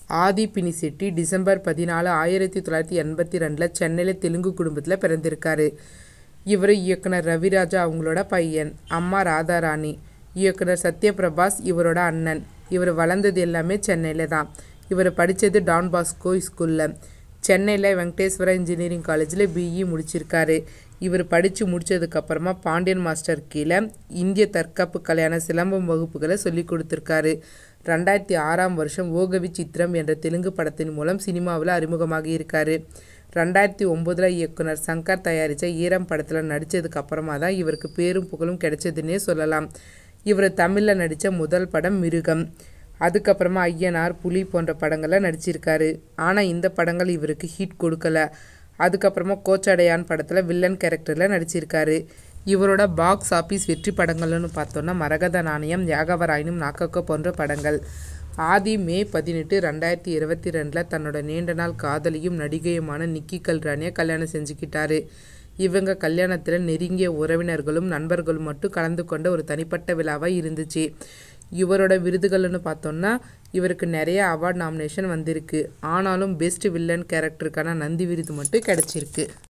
ஆதி பினிசெட்டி December பதினாலு ஆயிரத்தி தொள்ளாயிரத்தி எண்பத்தி ரெண்டில் சென்னையில் தெலுங்கு குடும்பத்தில் பிறந்திருக்காரு இவர் இயக்குனர் ரவிராஜா அவங்களோட பையன் அம்மா ராதாராணி இயக்குனர் சத்யபிரபாஸ் இவரோட அண்ணன் இவர் வளர்ந்தது எல்லாமே சென்னையில் தான் இவர் படித்தது டான் பாஸ்கோ ஸ்கூலில் சென்னையில் வெங்கடேஸ்வரா இன்ஜினியரிங் காலேஜில் பிஇ முடிச்சிருக்காரு இவர் படித்து முடித்ததுக்கப்புறமா பாண்டியன் மாஸ்டர் கீழே இந்திய தற்காப்பு கல்யாண சிலம்பம் வகுப்புகளை சொல்லி கொடுத்துருக்காரு ரெண்டாயிரத்தி ஆறாம் வருஷம் ஓகவி சித்திரம் என்ற தெலுங்கு படத்தின் மூலம் சினிமாவில் அறிமுகமாகி இருக்காரு ரெண்டாயிரத்தி ஒம்போதில் இயக்குனர் சங்கர் தயாரித்த ஈரம் படத்தில் நடித்ததுக்கு அப்புறமா தான் இவருக்கு பேரும் புகழும் கிடைச்சதுன்னே சொல்லலாம் இவர் தமிழில் நடித்த முதல் படம் மிருகம் அதுக்கப்புறமா ஐயனார் புலி போன்ற படங்களில் நடிச்சிருக்காரு ஆனால் இந்த படங்கள் இவருக்கு ஹிட் கொடுக்கல அதுக்கப்புறமா கோச்சடையான் படத்தில் வில்லன் கேரக்டரில் நடிச்சிருக்காரு இவரோட பாக்ஸ் ஆஃபீஸ் வெற்றி படங்கள்னு பார்த்தோன்னா மரகத நாணயம் யாகவராயனும் நாக்கக்கோ போன்ற படங்கள் ஆதி மே பதினெட்டு ரெண்டாயிரத்தி இருபத்தி ரெண்டில் தன்னோட நீண்ட நாள் காதலியும் நடிகையுமான நிக்கி கல்ராணியை கல்யாணம் செஞ்சுக்கிட்டாரு இவங்க கல்யாணத்தில் நெருங்கிய உறவினர்களும் நண்பர்களும் மட்டும் கலந்து கொண்ட ஒரு தனிப்பட்ட விழாவாக இருந்துச்சு இவரோட விருதுகள்னு பார்த்தோன்னா இவருக்கு நிறைய அவார்ட் நாமினேஷன் வந்திருக்கு ஆனாலும் பெஸ்ட் வில்லன் கேரக்டருக்கான நந்தி விருது மட்டும் கிடச்சிருக்கு